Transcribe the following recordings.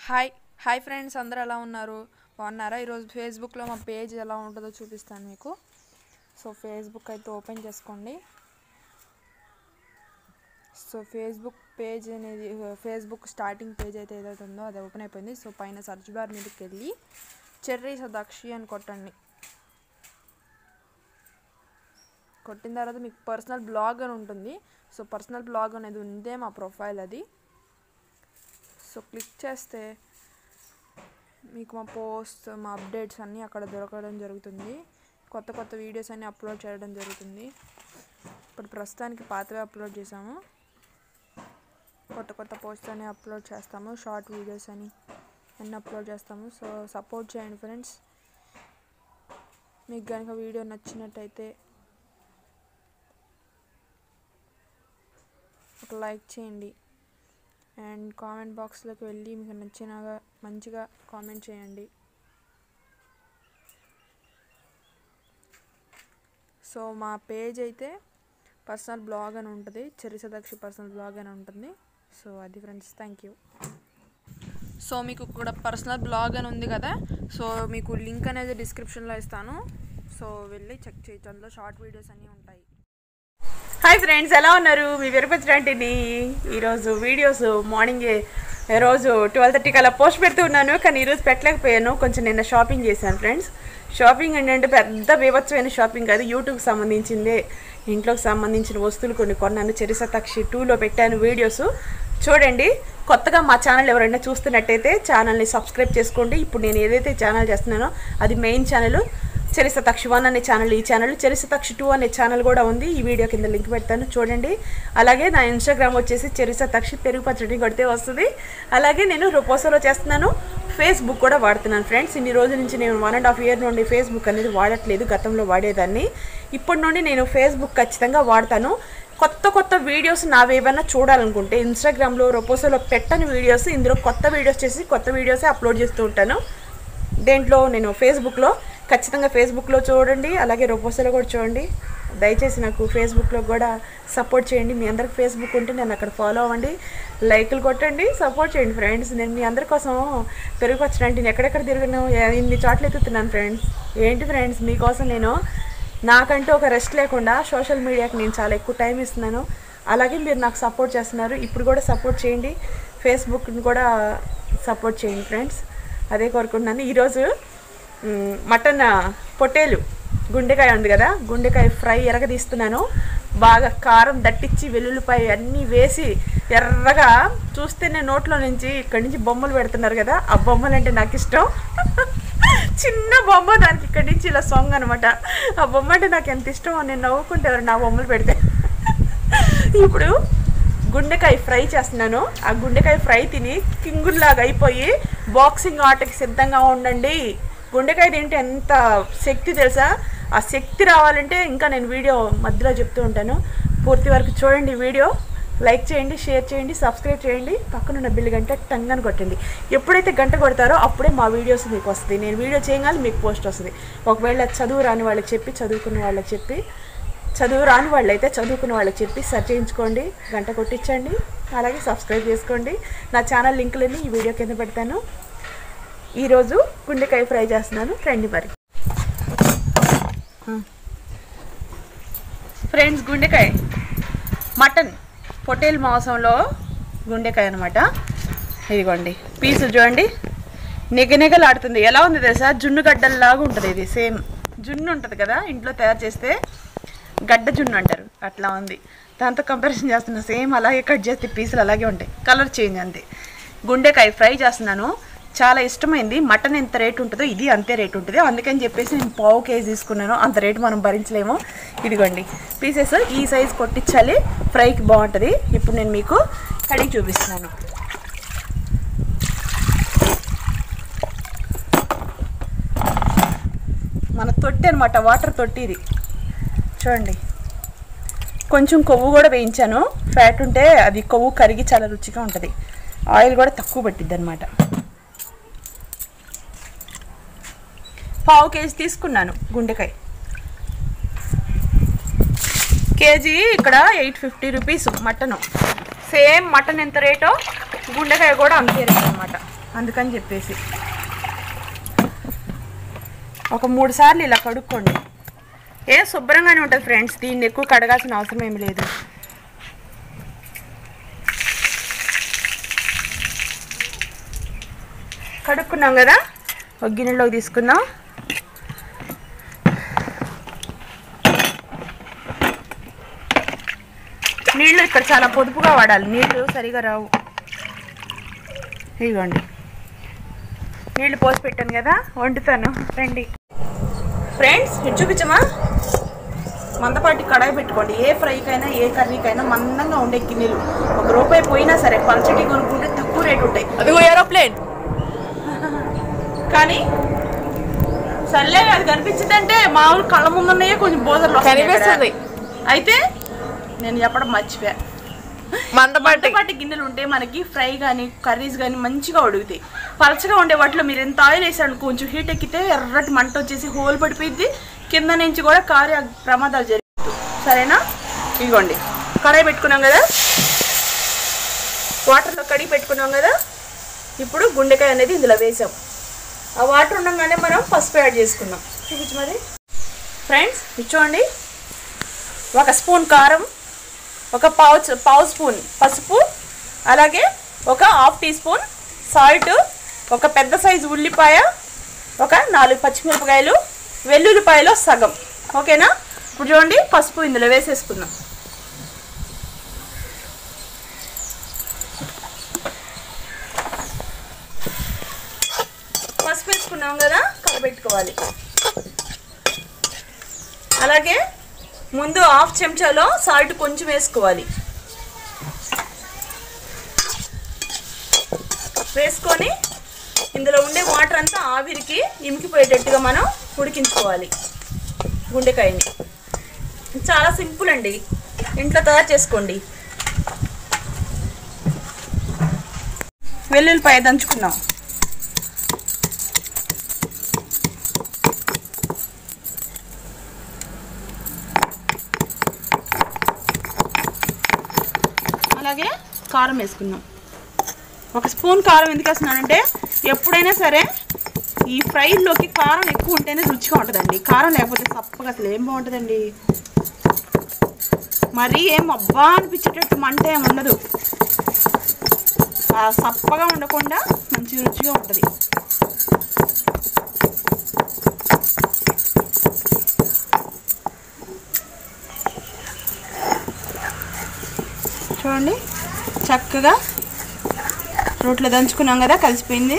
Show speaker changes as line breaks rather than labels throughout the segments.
Hi hi friends అందరూ ఎలా ఉన్నారు బాగున్నారా ఈరోజు ఫేస్బుక్లో మా పేజ్ ఎలా ఉంటుందో చూపిస్తాను మీకు సో ఫేస్బుక్ అయితే ఓపెన్ చేసుకోండి సో ఫేస్బుక్ పేజ్ అనేది ఫేస్బుక్ స్టార్టింగ్ పేజ్ అయితే ఏదైతే ఉందో అది ఓపెన్ అయిపోయింది సో పైన సర్చ్ బార్ మీదకి వెళ్ళి చెర్రీ సదాక్షి అని కొట్టండి కొట్టిన తర్వాత మీకు పర్సనల్ బ్లాగ్ అని ఉంటుంది సో పర్సనల్ బ్లాగ్ అనేది ఉందే మా ప్రొఫైల్ అది సో క్లిక్ చేస్తే మీకు మా పోస్ట్ మా అప్డేట్స్ అన్నీ అక్కడ దొరకడం జరుగుతుంది కొత్త కొత్త వీడియోస్ అన్నీ అప్లోడ్ చేయడం జరుగుతుంది ఇప్పుడు ప్రస్తుతానికి పాతవే అప్లోడ్ చేసాము కొత్త కొత్త పోస్ట్ అని అప్లోడ్ చేస్తాము షార్ట్ వీడియోస్ అని అన్నీ అప్లోడ్ చేస్తాము సో సపోర్ట్ చేయండి ఫ్రెండ్స్ మీకు కనుక వీడియో నచ్చినట్టయితే ఒక లైక్ చేయండి అండ్ కామెంట్ బాక్స్లోకి వెళ్ళి మీకు నచ్చినగా మంచిగా కామెంట్ చేయండి సో మా పేజ్ అయితే పర్సనల్ బ్లాగ్ అని ఉంటుంది చెరి సదాక్షి పర్సనల్ బ్లాగ్ అని ఉంటుంది సో అది ఫ్రెండ్స్ థ్యాంక్ యూ సో మీకు ఇక్కడ పర్సనల్ బ్లాగ్ అని ఉంది కదా సో మీకు లింక్ అనేది డిస్క్రిప్షన్లో ఇస్తాను సో వెళ్ళి చెక్ చేయొచ్చు అందులో షార్ట్ వీడియోస్ అన్నీ ఉంటాయి
హాయ్ ఫ్రెండ్స్ ఎలా ఉన్నారు మీ విరపతిరాంటిని ఈరోజు వీడియోస్ మార్నింగ్ రోజు ట్వెల్వ్ థర్టీకి అలా పోస్ట్ పెడుతూ ఉన్నాను కానీ ఈరోజు పెట్టలేకపోయాను కొంచెం నిన్న షాపింగ్ చేశాను ఫ్రెండ్స్ షాపింగ్ ఏంటంటే పెద్ద బీభత్సమైన షాపింగ్ కాదు యూట్యూబ్కి సంబంధించిందే ఇంట్లోకి సంబంధించిన వస్తువులు కొన్ని కొన్నాను చెరిసతాక్షి టూలో పెట్టాను వీడియోస్ చూడండి కొత్తగా మా ఛానల్ ఎవరైనా చూస్తున్నట్టయితే ఛానల్ని సబ్స్క్రైబ్ చేసుకోండి ఇప్పుడు నేను ఏదైతే ఛానల్ చేస్తున్నానో అది మెయిన్ ఛానల్ చరిస తక్షి వన్ అనే ఛానల్ ఈ ఛానల్ చరిస తక్షి టూ అనే ఛానల్ కూడా ఉంది ఈ వీడియో కింద లింక్ పెడతాను చూడండి అలాగే నా ఇన్స్టాగ్రామ్ వచ్చేసి చరిస తక్షి పెరుగు పచ్చడి కొడితే వస్తుంది అలాగే నేను రొపోసోలో చేస్తున్నాను ఫేస్బుక్ కూడా వాడుతున్నాను ఫ్రెండ్స్ ఇన్ని రోజుల నుంచి నేను వన్ అండ్ హాఫ్ ఇయర్ నుండి ఫేస్బుక్ అనేది వాడట్లేదు గతంలో వాడేదాన్ని ఇప్పటి నుండి నేను ఫేస్బుక్ ఖచ్చితంగా వాడతాను కొత్త కొత్త వీడియోస్ నావేవైనా చూడాలనుకుంటే ఇన్స్టాగ్రామ్లో రొపోసోలో పెట్టని వీడియోస్ ఇందులో కొత్త వీడియోస్ చేసి కొత్త వీడియోసే అప్లోడ్ చేస్తూ ఉంటాను దేంట్లో నేను ఫేస్బుక్లో ఖచ్చితంగా ఫేస్బుక్లో చూడండి అలాగే రొపోసోలో కూడా చూడండి దయచేసి నాకు ఫేస్బుక్లో కూడా సపోర్ట్ చేయండి మీ అందరికి ఫేస్బుక్ ఉంటే నేను అక్కడ ఫాలో అవ్వండి లైకులు కొట్టండి సపోర్ట్ చేయండి ఫ్రెండ్స్ నేను మీ అందరి కోసం పెరుగు వచ్చినట్టు నేను ఎక్కడెక్కడ తిరిగాను ఏ- ఇన్ని చోట్ల ఎత్తుతున్నాను ఫ్రెండ్స్ ఏంటి ఫ్రెండ్స్ మీకోసం నేను నాకంటూ ఒక రెస్ట్ లేకుండా సోషల్ మీడియాకి నేను చాలా ఎక్కువ టైం ఇస్తున్నాను అలాగే మీరు నాకు సపోర్ట్ చేస్తున్నారు ఇప్పుడు కూడా సపోర్ట్ చేయండి ఫేస్బుక్ని కూడా సపోర్ట్ చేయండి ఫ్రెండ్స్ అదే కోరుకుంటున్నాను ఈరోజు మ్, మటన్ పొట్టేలు గుండెకాయ ఉంది కదా గుండెకాయ ఫ్రై ఎరగదీస్తున్నాను బాగా కారం దట్టించి వెల్లుల్లిపాయ అన్నీ వేసి ఎర్రగా చూస్తేనే నోట్లో నుంచి ఇక్కడి నుంచి బొమ్మలు పెడుతున్నారు కదా ఆ బొమ్మలు అంటే నాకు ఇష్టం చిన్న బొమ్మ దానికి ఇక్కడి నుంచి ఇలా సాంగ్ అనమాట ఆ బొమ్మ అంటే నాకు ఎంత ఇష్టం నేను నవ్వుకుంటే ఎవరు నా బొమ్మలు పెడితే ఇప్పుడు గుండెకాయ ఫ్రై చేస్తున్నాను ఆ గుండెకాయ ఫ్రై తిని కింగుల్లాగా అయిపోయి బాక్సింగ్ ఆటకి సిద్ధంగా ఉండండి గుండెకాయ తింటే ఎంత శక్తి తెలుసా ఆ శక్తి రావాలంటే ఇంకా నేను వీడియో మధ్యలో చెప్తూ ఉంటాను పూర్తి వరకు చూడండి వీడియో లైక్ చేయండి షేర్ చేయండి సబ్స్క్రైబ్ చేయండి పక్కనున్న బిల్లు గంట టంగని కొట్టండి ఎప్పుడైతే గంట కొడతారో అప్పుడే మా వీడియోస్ మీకు వస్తుంది నేను వీడియో చేయగానే మీకు పోస్ట్ వస్తుంది ఒకవేళ చదువు రాని వాళ్ళకి చెప్పి చదువుకున్న వాళ్ళకి చెప్పి చదువు రాని వాళ్ళైతే చదువుకున్న వాళ్ళకి చెప్పి సెర్చ్ చేయించుకోండి గంట కొట్టించండి అలాగే సబ్స్క్రైబ్ చేసుకోండి నా ఛానల్ లింకులన్నీ ఈ వీడియో కింద పెడతాను ఈరోజు గుండెకాయ ఫ్రై చేస్తున్నాను రండి మరి ఫ్రెండ్స్ గుండెకాయ మటన్ పొట్టేలు మాంసంలో గుండెకాయ అనమాట ఇదిగోండి పీసులు చూడండి నిగనిగలాడుతుంది ఎలా ఉంది తెలుసా జున్ను గడ్డల్లాగా ఉంటుంది ఇది సేమ్ జున్ను ఉంటుంది కదా ఇంట్లో తయారు చేస్తే గడ్డ జున్ను అంటారు అట్లా ఉంది దాంతో కంపారిజన్ చేస్తున్నా సేమ్ అలాగే కట్ చేస్తే పీసులు అలాగే ఉంటాయి కలర్ చేంజ్ అంతే గుండెకాయ ఫ్రై చేస్తున్నాను చాలా ఇష్టమైంది మటన్ ఎంత రేట్ ఉంటుందో ఇది అంతే రేట్ ఉంటుంది అందుకని చెప్పేసి నేను పావు కేజీ తీసుకున్నాను అంత రేటు మనం భరించలేము ఇదిగోండి పీసెస్ ఈ సైజ్ కొట్టించాలి ఫ్రైకి బాగుంటుంది ఇప్పుడు నేను మీకు కడిగి చూపిస్తున్నాను మన తొట్టి అనమాట వాటర్ తొట్టి ఇది చూడండి కొంచెం కొవ్వు కూడా వేయించాను ఫ్యాట్ ఉంటే అది కొవ్వు కరిగి చాలా రుచిగా ఉంటుంది ఆయిల్ కూడా తక్కువ పట్టిద్ది అనమాట పావు కేజీ తీసుకున్నాను గుండెకాయ కేజీ ఇక్కడ eight fifty rupees mutton same mutton ఎంత రేటో గుండెకాయ కూడా అంతే రేట్ అనమాట అందుకని చెప్పేసి ఒక మూడు సార్లు ఇలా కడుక్కోండి ఏ శుభ్రంగానే ఉంటుంది ఫ్రెండ్స్ దీన్ని ఎక్కువ కడగాల్సిన అవసరం ఏమి లేదు కడుక్కున్నాం కదా ఒక గిన్నెలోకి తీసుకుందాం నీళ్ళు ఇక్కడ చాలా పొదుపుగా వాడాలి నీళ్ళు సరిగా రావు ఇదిగోండి నీళ్ళు పోసి పెట్టాను కదా వండుతాను రండి ఫ్రెండ్స్ ఇది చూపించమా మందపాటి కడాయి పెట్టుకోండి ఏ ఫ్రైకైనా ఏ కర్రీకైనా మందంగా ఉండే గిన్నెలు ఒక రూపాయి పోయినా సరే పల్చటి కొనుక్కుంటే తక్కువ రేటు ఉంటాయి
అదిగో ఏరోప్లేన్
కానీ సర్లే అది కనిపించిందంటే మామూలు కళ్ళ ముందున్నాయే కొంచెం బోధర్లు వస్తాయి అక్కడ.
కనిపిస్తుంది.
అయితే నేను చెప్పడం మర్చిపోయా
మందపాటి
మందపాటి గిన్నెలు ఉంటే మనకి ఫ్రై కానీ కర్రీస్ కానీ మంచిగా ఉడుకుతాయి పలచగా ఉండే వాటిలో మీరు ఎంత ఆయిల్ వేసాడు కొంచెం హీట్ ఎక్కితే ఎర్రటి మంట వచ్చేసి హోల్ పడిపోయింది కింద నుంచి కూడా కారే ప్రమాదాలు జరుగుతాయి సరేనా ఇదిగోండి కడాయి పెట్టుకున్నాం కదా వాటర్లో కడిగి పెట్టుకున్నాం కదా ఇప్పుడు గుండెకాయ అనేది ఇందులో వేసాం ఆ వాటర్ ఉండగానే మనం పసుపు యాడ్ చేసుకుందాం చూపించు మరి ఫ్రెండ్స్ ఇది చూడండి ఒక స్పూన్ కారం ఒక పావు చ- పావు స్పూన్ పసుపు అలాగే ఒక హాఫ్ టీ స్పూన్ సాల్ట్ ఒక పెద్ద సైజు ఉల్లిపాయ ఒక నాలుగు పచ్చిమిరపకాయలు వెల్లుల్లిపాయలో సగం ఓకేనా ఇప్పుడు చూడండి పసుపు ఇందులో వేసేసుకుందాం పసుపు వేసుకున్నాం కదా కలబెట్టుకోవాలి అలాగే ముందు హాఫ్ చెంచాలో సాల్ట్ కొంచెం వేసుకోవాలి వేసుకొని ఇందులో ఉండే వాటర్ అంతా ఆవిరికి ఇమికిపోయేటట్టుగా మనం ఉడికించుకోవాలి గుండెకాయని చాలా సింపుల్ అండి ఇంట్లో తయారు చేసుకోండి వెల్లుల్లిపాయ దంచుకున్నాం అలాగే కారం వేసుకున్నాం ఒక స్పూన్ కారం ఎందుకు వేస్తున్నానంటే ఎప్పుడైనా సరే ఈ ఫ్రైలోకి కారం ఎక్కువ ఉంటేనే రుచిగా ఉంటుందండి కారం లేకపోతే సప్పగా అసలు ఏం బాగుంటుందండి మరీ ఏం అబ్బా అనిపించేటట్టు మంట ఏం ఉండదు ఆ సప్పగా ఉండకుండా మంచి రుచిగా ఉంటుంది చూడండి చక్కగా రోట్లో దంచుకున్నాం కదా కలిసిపోయింది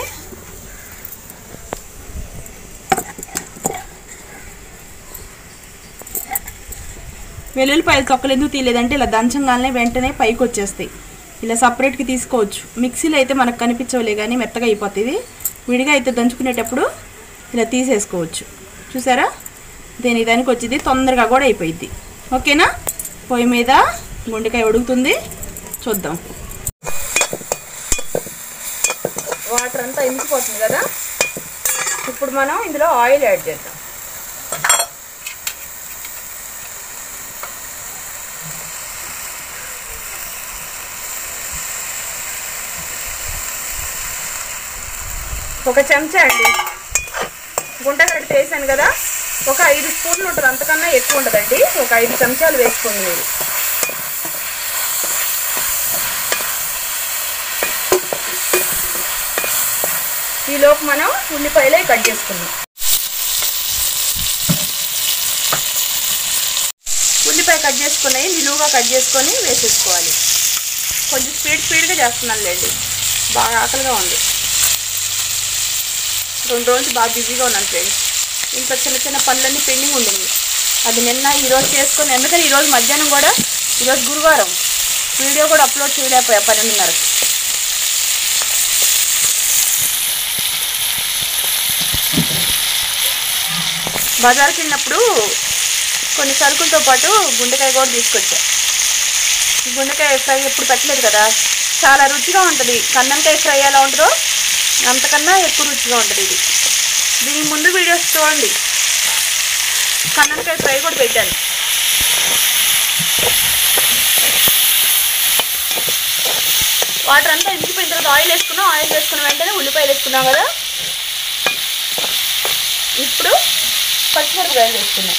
వెల్లుల్లిపాయలు తొక్కలు ఎందుకు తీయలేదంటే ఇలా దంచంగానే వెంటనే పైకి వచ్చేస్తాయి ఇలా సపరేట్గా తీసుకోవచ్చు మిక్సీలో అయితే మనకు కనిపించవలే కానీ మెత్తగా అయిపోతుంది విడిగా అయితే దంచుకునేటప్పుడు ఇలా తీసేసుకోవచ్చు చూసారా దేని దానికి వచ్చింది తొందరగా కూడా అయిపోయింది ఓకేనా పొయ్యి మీద గుండెకాయ ఉడుకుతుంది చూద్దాం వాటర్ అంతా ఇంకిపోతుంది కదా ఇప్పుడు మనం ఇందులో ఆయిల్ యాడ్ చేద్దాం ఒక చెంచా అండి గుంట కడితే వేసాను కదా ఒక ఐదు స్పూన్లు ఉంటుంది అంతకన్నా ఎక్కువ ఉండదండి ఒక ఐదు చెంచాలు వేసుకోండి మీరు ఈలోపు మనం ఉల్లిపాయలే కట్ చేసుకుందాం ఉల్లిపాయ కట్ చేసుకుని నిలువుగా కట్ చేసుకొని వేసేసుకోవాలి కొంచెం స్పీడ్ స్పీడ్గా చేస్తున్నాను లేండి బాగా ఆకలిగా ఉంది రెండు రోజులు బాగా బిజీగా ఉన్నాను ఫ్రెండ్స్ ఇంట్లో చిన్న చిన్న పనులన్నీ పెండింగ్ ఉండింది అది నిన్న ఈరోజు చేసుకొని ఎందుకని ఈరోజు మధ్యాహ్నం కూడా ఈరోజు గురువారం వీడియో కూడా అప్లోడ్ చేయలేకపోయా పన్నెండున్నరకు బజార్కి వెళ్ళినప్పుడు కొన్ని సరుకులతో పాటు గుండెకాయ కూడా తీసుకొచ్చా ఈ గుండెకాయ ఫ్రై ఎప్పుడు పెట్టలేదు కదా చాలా రుచిగా ఉంటుంది కన్నంకాయ ఫ్రై ఎలా ఉంటుందో అంతకన్నా ఎక్కువ రుచిగా ఉంటుంది ఇది దీని ముందు వీడియోస్ చూడండి కన్నంకాయ ఫ్రై కూడా పెట్టాను వాటర్ అంతా ఇంకిపోయిన తర్వాత ఆయిల్ వేసుకున్నాం ఆయిల్ వేసుకున్న వెంటనే ఉల్లిపాయలు వేసుకున్నాం కదా ఇప్పుడు పచ్చిమిరపకాయలు వేసుకున్నాం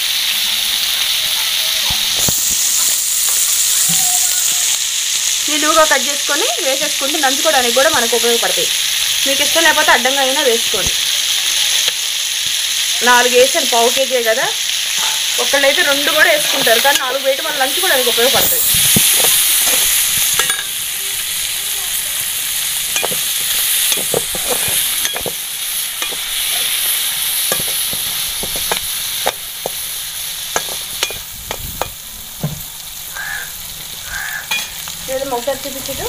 నిలువుగా కట్ చేసుకొని వేసేసుకుంటే నంచుకోవడానికి కూడా మనకు ఉపయోగపడతాయి మీకు ఇష్టం లేకపోతే అడ్డంగా అయినా వేసుకోండి నాలుగు వేసాను పావు కేజీ కదా ఒకళ్ళైతే రెండు కూడా వేసుకుంటారు కానీ నాలుగు వేయటం మన లంచుకోవడానికి ఉపయోగపడుతుంది లేదమ్మా ఒకసారి చూపించు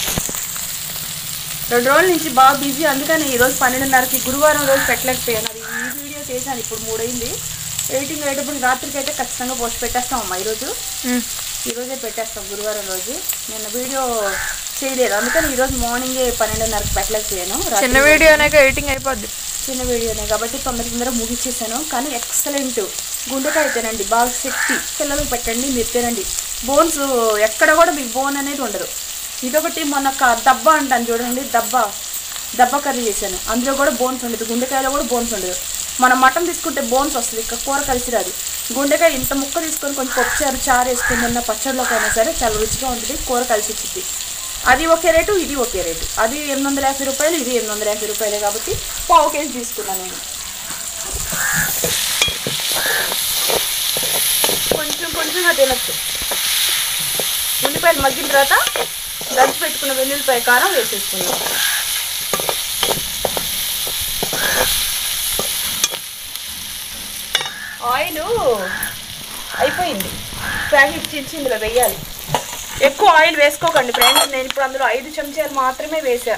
రెండు రోజుల నుంచి బాగా బిజీ అందుకని ఈరోజు పన్నెండున్నరకి గురువారం రోజు పెట్టలేకపోయాను అది ఈ వీడియో చేశాను ఇప్పుడు మూడైంది ఎడిటింగ్ అయ్యేటప్పుడు రాత్రికి అయితే ఖచ్చితంగా పోస్ట్ పెట్టేస్తాం అమ్మా ఈరోజు ఈరోజే పెట్టేస్తాం గురువారం రోజు నిన్న వీడియో చేయలేదు అందుకని ఈరోజు మార్నింగే పన్నెండున్నరకి పెట్టలేకపోయాను రాత్రి
చిన్న వీడియోనే ఎడిటింగ్ అయిపోద్ది
చిన్న వీడియోనే కాబట్టి తొందర తొందర ముగిచ్చేసాను కానీ ఎక్సలెంట్ గుండెకాయ తినండి బాగా శక్తి పిల్లలకు పెట్టండి మీరు తినండి బోన్స్ ఎక్కడ కూడా మీకు బోన్ అనేది ఉండదు ఇదొకటి మొన్న ఒక దబ్బ అంటాను చూడండి దబ్బ దబ్బ కర్రీ చేశాను అందులో కూడా బోన్స్ ఉండదు గుండెకాయలో కూడా బోన్స్ ఉండదు మనం మటన్ తీసుకుంటే బోన్స్ వస్తుంది ఇక్కడ కూర కలిసి రాదు గుండెకాయ ఇంత ముక్క తీసుకొని కొంచెం పప్పుచారు చారు వేసుకుని ఉన్న పచ్చడిలోకి అయినా సరే చాలా రుచిగా ఉంటుంది కూర కలిసి వచ్చింది అది ఒకే రేటు ఇది ఒకే రేటు అది ఎనిమిది వందల యాభై రూపాయలు ఇది ఎనిమిది వందల యాభై రూపాయలే కాబట్టి పావు కేజీ తీసుకున్నాను నేను కొంచెం కొంచెంగా తినచ్చు ఉల్లిపాయలు మగ్గిన తర్వాత దంచి పెట్టుకున్న వెల్లుల్లిపాయ కారం వేసేసుకున్నాం ఆయిల్ అయిపోయింది ప్యాకెట్ చించి ఇందులో వేయాలి ఎక్కువ ఆయిల్ వేసుకోకండి ఫ్రెండ్స్ నేను ఇప్పుడు అందులో ఐదు చెంచాలు మాత్రమే వేసా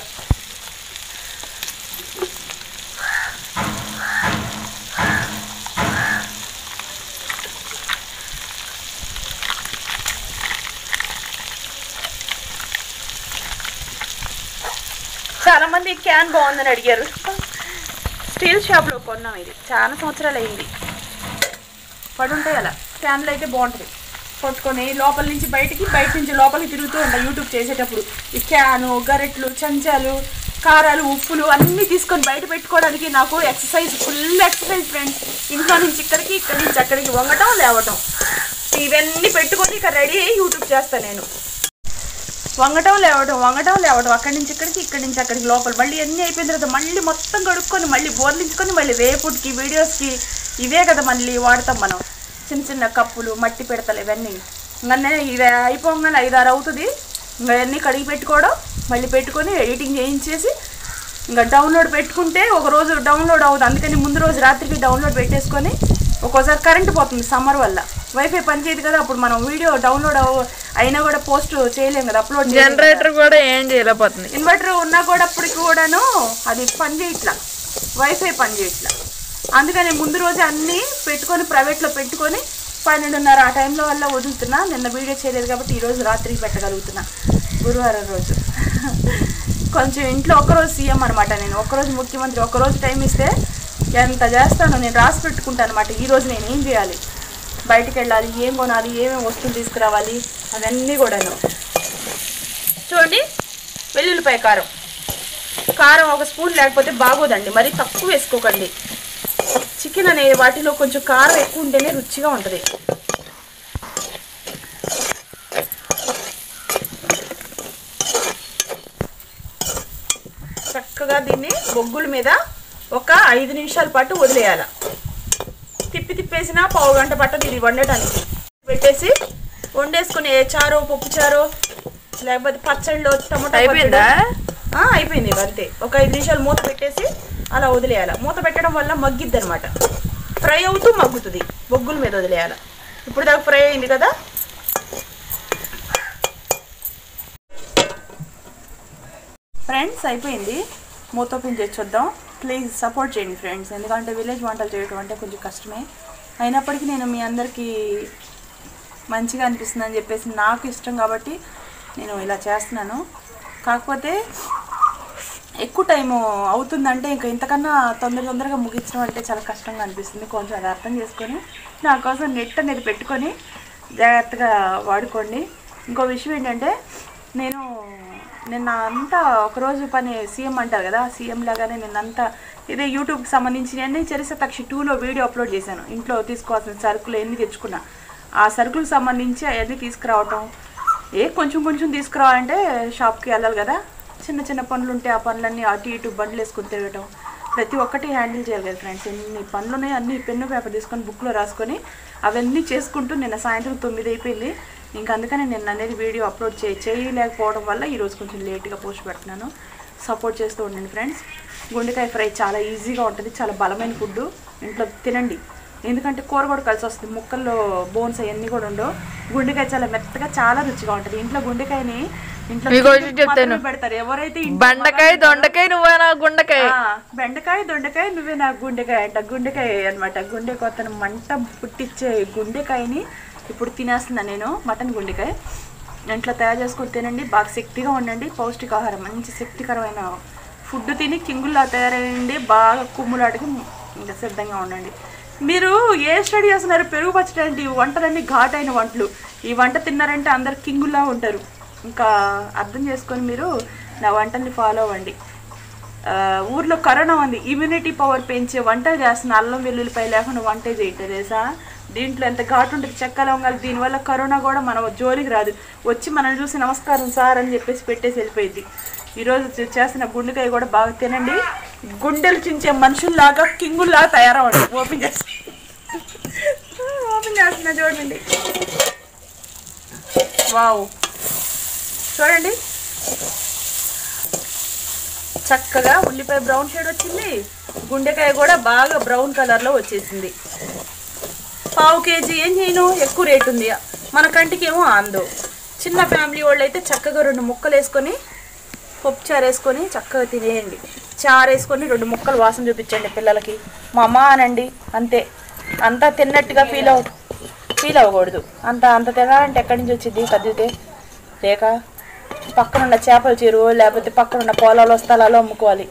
చాలా మంది క్యాన్ బాగుందని అడిగారు స్టీల్ షాప్లో కొన్నాం ఇది చాలా సంవత్సరాలు అయింది పడుంటాయి అలా క్యాన్లో అయితే బాగుంటుంది పట్టుకొని లోపల నుంచి బయటికి బయట నుంచి లోపలికి తిరుగుతూ ఉంటాయి యూట్యూబ్ చేసేటప్పుడు ఈ క్యాను గరెట్లు చెంచాలు కారాలు ఉప్పులు అన్నీ తీసుకొని బయట పెట్టుకోవడానికి నాకు ఎక్సర్సైజ్ ఫుల్ ఎక్సర్సైజ్ ఫ్రెండ్స్ ఇంట్లో నుంచి ఇక్కడికి ఇక్కడి నుంచి అక్కడికి వంగటం లేవటం ఇవన్నీ పెట్టుకొని ఇక రెడీ అయ్యి యూట్యూబ్ చేస్తాను నేను వంగటం లేవటం వంగటం లేవటం అక్కడి నుంచి ఇక్కడికి ఇక్కడి నుంచి అక్కడికి లోపల మళ్ళీ అన్నీ అయిపోయిన తర్వాత మళ్ళీ మొత్తం కడుక్కొని మళ్ళీ బోర్లించుకొని మళ్ళీ రేపుడికి వీడియోస్కి ఇవే కదా మళ్ళీ వాడతాం మనం చిన్న చిన్న కప్పులు మట్టి పెడతలు ఇవన్నీ ఇంకా ఇవి అయిపోగానే ఐదారు అవుతుంది ఇంకా అన్నీ కడిగి పెట్టుకోవడం మళ్ళీ పెట్టుకొని ఎడిటింగ్ చేయించేసి ఇంకా డౌన్లోడ్ పెట్టుకుంటే ఒక రోజు డౌన్లోడ్ అవుతుంది అందుకని ముందు రోజు రాత్రికి డౌన్లోడ్ పెట్టేసుకొని ఒక్కోసారి కరెంట్ పోతుంది సమ్మర్ వల్ల వైఫై పనిచేయదు కదా అప్పుడు మనం వీడియో డౌన్లోడ్ అవ అయినా కూడా పోస్ట్ చేయలేం కదా అప్లోడ్ చేయలేం కదా.
జనరేటర్ కూడా ఏం చేయలేకపోతుంది
ఇన్వర్టర్ ఉన్నా కూడా అప్పటికి కూడాను అది పని చేయట్లా వైఫై పని చేయట్లా అందుకని ముందు రోజు అన్నీ పెట్టుకొని ప్రైవేట్లో పెట్టుకొని పన్నెండున్నర ఆ టైంలో వల్ల వదులుతున్నా నిన్న వీడియో చేయలేదు కాబట్టి ఈరోజు రాత్రికి పెట్టగలుగుతున్నా గురువారం రోజు కొంచెం ఇంట్లో ఒక్కరోజు సీఎం అనమాట నేను ఒక్కరోజు ముఖ్యమంత్రి ఒక్కరోజు టైం ఇస్తే ఎంత చేస్తాను నేను రాసి పెట్టుకుంటాను అనమాట ఈరోజు నేను ఏం చేయాలి బయటికి వెళ్ళాలి ఏం కొనాలి ఏమేమి వస్తువులు తీసుకురావాలి అవన్నీ కూడాను చూడండి వెల్లుల్లిపాయ కారం కారం ఒక స్పూన్ లేకపోతే బాగోదండి మరీ తక్కువ వేసుకోకండి చికెన్ అనే వాటిలో కొంచెం కారం ఎక్కువ ఉంటేనే రుచిగా ఉంటుంది చక్కగా దీన్ని బొగ్గుల మీద ఒక ఐదు నిమిషాల పాటు వదిలేయాలి తిప్పి తిప్పేసినా పావు గంట పట్టదు ఇది వండటానికి పెట్టేసి వండేసుకుని ఏ చారో పప్పు చారో లేకపోతే పచ్చళ్ళు టమాటో
అయిపోయిందా
పచ్చడి. ఆ, అయిపోయింది ఇక అంతే ఒక ఐదు నిమిషాలు మూత పెట్టేసి అలా వదిలేయాలి మూత పెట్టడం వల్ల మగ్గిద్ది అనమాట ఫ్రై అవుతూ మగ్గుతుంది బొగ్గుల మీద వదిలేయాలి ఇప్పుడు దాకా ఫ్రై అయింది కదా ఫ్రెండ్స్ అయిపోయింది మూత ఓపెన్ చేసి చూద్దాం ప్లీజ్ సపోర్ట్ చేయండి ఫ్రెండ్స్ ఎందుకంటే విలేజ్ వంటలు చేయడం అంటే కొంచెం కష్టమే అయినప్పటికీ నేను మీ అందరికీ మంచిగా అనిపిస్తుంది అని చెప్పేసి నాకు ఇష్టం కాబట్టి నేను ఇలా చేస్తున్నాను కాకపోతే ఎక్కువ టైము అవుతుందంటే ఇంకా ఇంతకన్నా తొందర తొందరగా ముగించడం అంటే చాలా కష్టంగా అనిపిస్తుంది కొంచెం అది అర్థం చేసుకొని నా కోసం నెట్ అనేది పెట్టుకొని జాగ్రత్తగా వాడుకోండి ఇంకో విషయం ఏంటంటే నేను నిన్న అంతా ఒకరోజు పని సీఎం అంటారు కదా సీఎం లాగానే నిన్నంతా ఇదే యూట్యూబ్కి సంబంధించి అన్ని చరిస తక్షి టూలో వీడియో అప్లోడ్ చేశాను ఇంట్లో తీసుకోవాల్సిన సరుకులు ఎన్ని తెచ్చుకున్నా ఆ సరుకులకు సంబంధించి అవన్నీ తీసుకురావటం ఏ కొంచెం కొంచెం తీసుకురావాలంటే షాప్కి వెళ్ళాలి కదా చిన్న చిన్న పనులు ఉంటే ఆ పనులన్నీ అటు ఇటు బండ్లు వేసుకొని తిరగటం ప్రతి ఒక్కటి హ్యాండిల్ చేయాలి కదా ఫ్రెండ్స్ ఎన్ని పనులు ఉన్నాయి అన్ని పెన్ను పేపర్ తీసుకొని బుక్లో రాసుకొని అవన్నీ చేసుకుంటూ నిన్న సాయంత్రం తొమ్మిది అయిపోయింది ఇంకా అందుకని నేను అనేది వీడియో అప్లోడ్ చేయి చేయలేకపోవడం వల్ల ఈరోజు కొంచెం లేట్గా పోస్ట్ పెడుతున్నాను సపోర్ట్ చేస్తూ ఉండండి ఫ్రెండ్స్ గుండెకాయ ఫ్రై చాలా ఈజీగా ఉంటుంది చాలా బలమైన ఫుడ్ ఇంట్లో తినండి ఎందుకంటే కూర కూడా కలిసి వస్తుంది ముక్కల్లో బోన్స్ అవన్నీ కూడా ఉండవు గుండెకాయ చాలా మెత్తగా చాలా రుచిగా ఉంటుంది ఇంట్లో గుండెకాయని ఇంట్లో
మీకు ఒకటి
తిండికి
చెప్తాను.
మాత్రమే పెడతారు ఎవరైతే ఇంట్లో
బండకాయ దొండకాయ నువ్వే నా గుండకాయ
ఆ, బెండకాయ దొండకాయ నువ్వే నా గుండెకాయ అంట గుండెకాయ అనమాట గుండె కొత్తను మంట పుట్టించే గుండెకాయని ఇప్పుడు తినేస్తున్నా నేను మటన్ గుండెకాయ ఇంట్లో తయారు చేసుకొని తినండి బాగా శక్తిగా ఉండండి పౌష్టికాహారం మంచి శక్తికరమైన ఫుడ్ తిని కింగుల్లా తయారయ్యండి బాగా కుమ్ములాటకి ఇంకా సిద్ధంగా ఉండండి మీరు ఏ స్టడీ చేస్తున్నారు పెరుగు పచ్చడి అంటే ఈ వంటలన్నీ ఘాటైన వంటలు ఈ వంట తిన్నారంటే అందరు కింగుల్లా ఉంటారు ఇంకా అర్థం చేసుకొని మీరు నా వంటల్ని ఫాలో అవ్వండి ఆ, ఊర్లో కరోనా ఉంది ఇమ్యూనిటీ పవర్ పెంచే వంట చేస్తున్న అల్లం వెల్లుల్లిపై లేకుండా వంటే చేయటం తెలుసా దీంట్లో ఎంత ఘాటు ఉంటుంది చెక్క లవంగాలు దీనివల్ల కరోనా కూడా మన జోలికి రాదు వచ్చి మనం చూసి నమస్కారం సార్ అని చెప్పేసి పెట్టేసి వెళ్ళిపోయింది ఈరోజు చే- చేసిన గుండెకాయ కూడా బాగా తినండి గుండెలు చించే మనుషుల్లాగా కింగుల్లాగా తయారవ్వండి ఓపెన్ చేస్తా ఓపెన్ చేస్తున్నా చూడండి వావ్ చూడండి చక్కగా ఉల్లిపాయ బ్రౌన్ షేడ్ వచ్చింది గుండెకాయ కూడా బాగా బ్రౌన్ కలర్లో వచ్చేసింది పావు కేజీ ఏం చేయను ఎక్కువ రేట్ ఉంది మన కంటికి ఏమో ఆందో చిన్న ఫ్యామిలీ వాళ్ళు అయితే చక్కగా రెండు ముక్కలు వేసుకొని పప్పు చారు వేసుకొని చక్కగా తినేయండి చారు వేసుకొని రెండు ముక్కలు వాసన చూపించండి పిల్లలకి మా అమ్మ అనండి అంతే అంతా తిన్నట్టుగా ఫీల్ అవ ఫీల్ అవ్వకూడదు అంత అంత తినాలంటే ఎక్కడి నుంచి వచ్చింది కదిలితే లేక పక్కనున్న చేపల చెరువు లేకపోతే పక్కనున్న పొలాలు స్థలాలు అమ్ముకోవాలి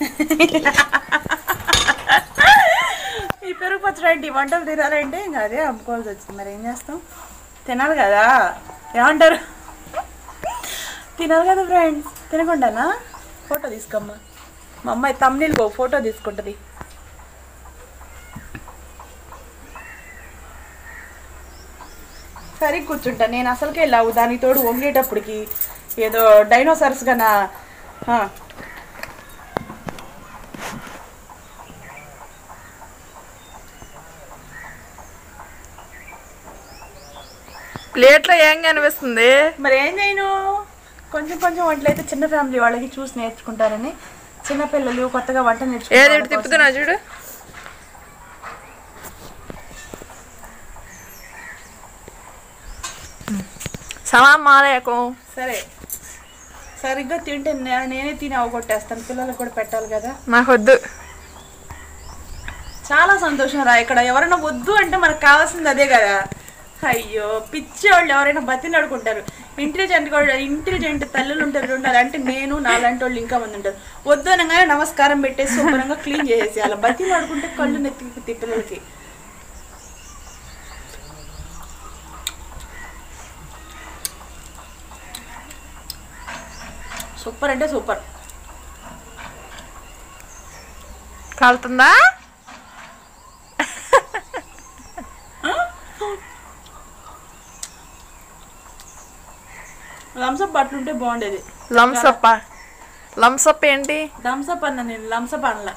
ఈ పెరుగు పచ్చడి వంటలు తినాలంటే ఇంకా అదే అమ్ముకోవాల్సి వచ్చింది మరి ఏం చేస్తాం తినాలి కదా ఏమంటారు తినాలి కదా ఫ్రెండ్స్ తినకుండానా ఫోటో తీసుకోమ్మా మా అమ్మాయి తమ్నీళ్ళకి ఒక ఫోటో తీసుకుంటుంది సరే కూర్చుంటా నేను అసలుకే లావు దానికి తోడు వంగేటప్పటికి ఏదో డైనోసార్స్గా నా ఆ,
ప్లేట్లో ఏం కనిపిస్తుంది
మరి ఏం చేయను కొంచెం కొంచెం వంటలు అయితే చిన్న ఫ్యామిలీ వాళ్ళకి చూసి నేర్చుకుంటారని చిన్నపిల్లలు కొత్తగా వంట
ఏది
నేర్చుకుంటారు
ఇటు తిప్పుతున్నా చూడు సలాం మాలేకం
సరే సరిగ్గా తింటే నే- నేనే తిని అవగొట్టేస్తాను పిల్లలకు కూడా పెట్టాలి కదా
మాకొద్దు
చాలా సంతోషం రా ఇక్కడ ఎవరైనా వద్దు అంటే మనకు కావాల్సింది అదే కదా అయ్యో పిచ్చి వాళ్ళు ఎవరైనా బతిలాడుకుంటారు ఇంటెలిజెంట్ కూడా ఇంటెలిజెంట్ తల్లులు ఉంటారు ఉండాలి అంటే నేను నాలాంటి వాళ్ళు ఇంకా మంది ఉంటారు వద్దు అనగానే నమస్కారం పెట్టేసి శుభ్రంగా క్లీన్ చేసేసి అలా బతిలాడుకుంటే కళ్ళు నెత్తికి పిల్లలకి సూపర్ అంటే సూపర్
కాలుతుందా
లంసప్ బట్టలు ఉంటే బాగుండేది
లంసప్ప లంసప్ ఏంటి
థమ్సప్ అన్న నేను లంసప్ అనలా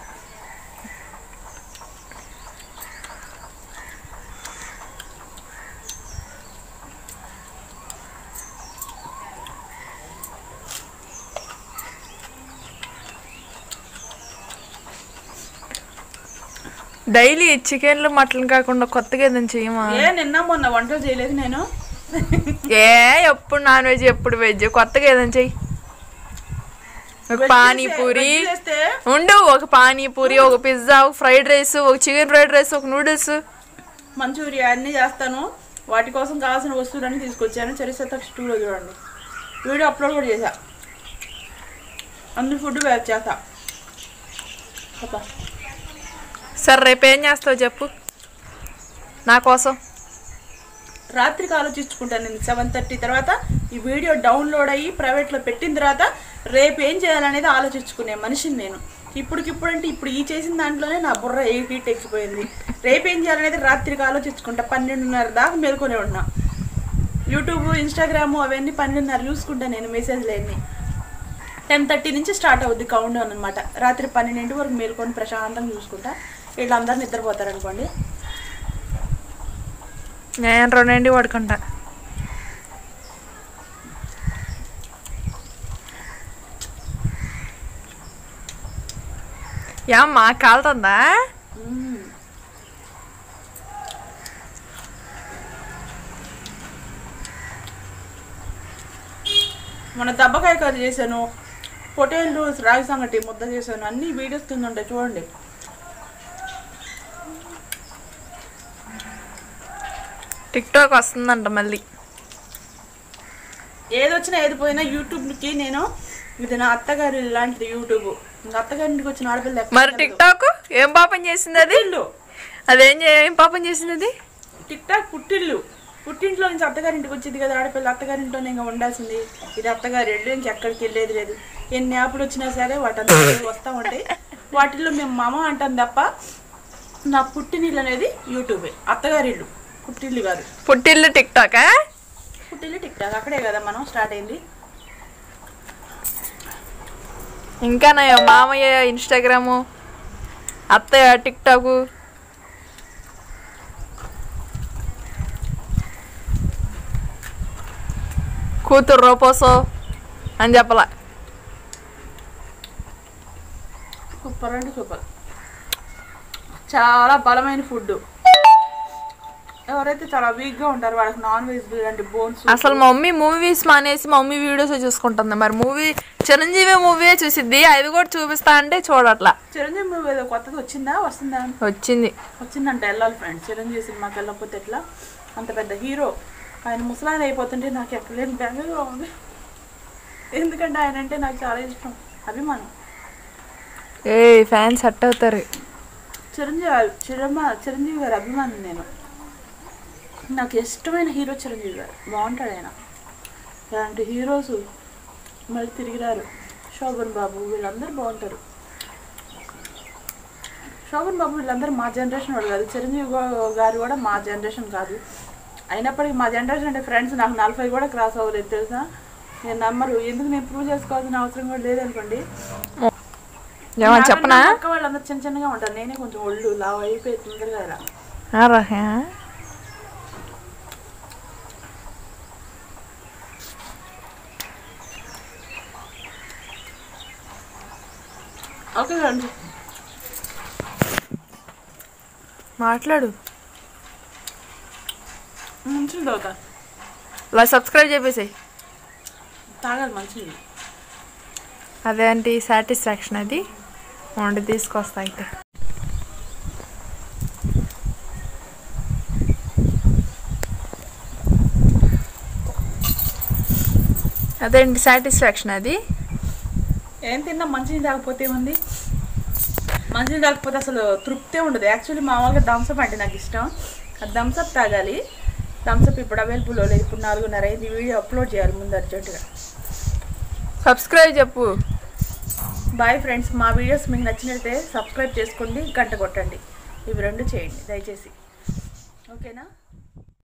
డైలీ చికెన్లు మటన్ కాకుండా కొత్తగా ఏదైనా చేయమా
ఏ నిన్న మొన్న వంటలు చేయలేదు నేను
ఏ ఎప్పుడు నాన్ వెజ్ ఎప్పుడు వెజ్ కొత్తగా ఏదైనా చెయ్యి ఒక పానీపూరి
వెజ్ చేస్తే
ఉండు ఒక పానీపూరి ఒక పిజ్జా ఒక ఫ్రైడ్ రైస్ ఒక చికెన్ ఫ్రైడ్ రైస్ ఒక నూడిల్స్
మంచూరియా అన్నీ చేస్తాను వాటి కోసం కావాల్సిన వస్తువులన్నీ తీసుకొచ్చాను చరిత్ర స్టూలో చూడండి వీడియో అప్లోడ్ కూడా చేశా అన్ని ఫుడ్ వేర్ చేస్తా అబ్బా.
సరే రేపు ఏం చేస్తావు చెప్పు నా కోసం
రాత్రికి ఆలోచించుకుంటాను నేను సెవెన్ థర్టీ తర్వాత ఈ వీడియో డౌన్లోడ్ అయ్యి ప్రైవేట్లో పెట్టిన తర్వాత రేపు ఏం చేయాలనేది ఆలోచించుకునే మనిషిని నేను ఇప్పటికిప్పుడు అంటే ఇప్పుడు ఈ చేసిన దాంట్లోనే నా బుర్ర ఏ హీట్ ఎక్కిపోయింది రేపు ఏం చేయాలనేది రాత్రికి ఆలోచించుకుంటా పన్నెండున్నర దాకా మేల్కొనే ఉన్నా యూట్యూబ్ ఇన్స్టాగ్రామ్ అవన్నీ పన్నెండున్నర చూసుకుంటా నేను మెసేజ్లు అన్నీ టెన్ థర్టీ నుంచి స్టార్ట్ అవుద్ది కౌంట్ డౌన్ అనమాట రాత్రి పన్నెండింటి వరకు మేల్కొని ప్రశాంతంగా చూసుకుంటా వీళ్ళందరూ నిద్రపోతారు అనుకోండి
నేను రెండింటి పడుకుంటా ఏమ్మా కాలుతుందా
మన దెబ్బకాయ కర్రీ చేశాను పొటేళ్ళు రాగి సంగటి ముద్ద చేశాను అన్ని వీడియోస్ కింద ఉంటాయి చూడండి
టిక్ టాక్ వస్తుందంట మళ్ళీ
ఏది వచ్చినా ఏది పోయినా యూట్యూబ్కి నేను ఇది నా అత్తగారి లాంటిది యూట్యూబ్ ఇంకా అత్తగారింటికి వచ్చిన ఆడపిల్ల ఎక్కడ
మరి టిక్ టాక్ ఏం పాపం చేసింది అది
ఇల్లు
అదేం చే- ఏం పాపం చేసింది అది
టిక్ టాక్ పుట్టిల్లు పుట్టింట్లో నుంచి అత్తగారింటికి వచ్చింది కదా ఆడపిల్ల అత్తగారింట్లోనే ఇంకా ఉండాల్సింది ఇది అత్తగారి ఇల్లు నుంచి ఎక్కడికి వెళ్ళేది లేదు ఎన్ని యాప్లు వచ్చినా సరే వాటంతా వస్తూ ఉంటాయి వాటిల్లో మేము మామ అంటాం తప్ప నా పుట్టినిల్లు అనేది యూట్యూబే అత్తగారి ఇల్లు పుట్టిల్లు కాదు
పుట్టిల్లు టిక్ టాకా
పుట్టిల్లు టిక్ టాక్ అక్కడే కదా మనం స్టార్ట్ అయింది
ఇంకా నా మామయ్య ఇన్స్టాగ్రాము అత్తయ్య టిక్ టాకు కూతురు రూపోసో అని చెప్పలా
సూపర్ అంటే సూపర్ చాలా బలమైన ఫుడ్ ఎవరైతే చాలా వీక్గా ఉంటారో వాళ్ళకి నాన్ వెజ్ లాంటి బోన్స్
అసలు మా మమ్మీ మూవీస్ మానేసి మా మమ్మీ వీడియోస్ చూసుకుంటుంది మరి మూవీ చిరంజీవి మూవీ చూసిద్ది అది కూడా చూపిస్తా అంటే చూడట్లా
చిరంజీవి మూవీ ఏదో కొత్తగా వచ్చిందా వస్తుందా
వచ్చింది
వచ్చిందంట వెళ్ళాలి ఫ్రెండ్స్ చిరంజీవి సినిమాకి వెళ్ళకపోతే ఎట్లా అంత పెద్ద హీరో ఆయన ముసలాయన అయిపోతుంటే నాకు ఎక్కలేని బెంగగా ఉంది ఎందుకంటే ఆయన అంటే నాకు చాలా ఇష్టం అభిమానం
ఏ ఫ్యాన్స్ సెట్ అవుతారు
చిరంజీవి చిరమ చిరంజీవి గారి అభిమానం నేను నాకు ఇష్టమైన హీరో చిరంజీవి గారు బాగుంటాడు ఆయన ఇలాంటి హీరోస్ మళ్ళీ తిరిగి రారు శోభన్ బాబు వీళ్ళందరూ బాగుంటారు శోభన్ బాబు వీళ్ళందరూ మా జనరేషన్ వాళ్ళు కాదు చిరంజీవి గా- గారు కూడా మా జనరేషన్ కాదు అయినప్పటికీ మా జనరేషన్ అంటే ఫ్రెండ్స్ నాకు నలభై కూడా క్రాస్ అవ్వలేదు తెలుసా నేను నమ్మరు ఎందుకు నేను ప్రూవ్ చేసుకోవాల్సిన అవసరం కూడా లేదనుకోండి
ఏమని చెప్పనా
నాకన్నా పక్క వాళ్ళందరూ చిన్న చిన్నగా ఉంటారు నేనే కొంచెం ఒళ్ళు లావు అయిపోయి తొందరగా ఇలా
ఆరా, ఏ?
ఓకే రండి
మాట్లాడు
మంచిది తాగుతా
ఇలా సబ్స్క్రైబ్ చేపేసాయి
తాగాలి మంచిది
అదేంటి సాటిస్ఫాక్షన్ అది వండి తీసుకొస్తా అయితే అదేంటి సాటిస్ఫాక్షన్ అది
ఏం తిన్నా మంచిది తాగకపోతే ఏముంది మంచిది తాగకపోతే అసలు తృప్తే ఉండదు యాక్చువల్లీ మామూలుగా థమ్స్అప్ అంటే నాకు ఇష్టం ఆ థమ్స్అప్ తాగాలి థమ్స్అప్ ఇప్పుడు అవైలబుల్ లేదు ఇప్పుడు నాలుగున్నర అయింది వీడియో అప్లోడ్ చేయాలి ముందు అర్జెంటుగా
సబ్స్క్రైబ్ చెప్పు
బాయ్ ఫ్రెండ్స్ మా వీడియోస్ మీకు నచ్చినట్లయితే సబ్స్క్రైబ్ చేసుకోండి గంట కొట్టండి ఇవి రెండు చేయండి దయచేసి ఓకేనా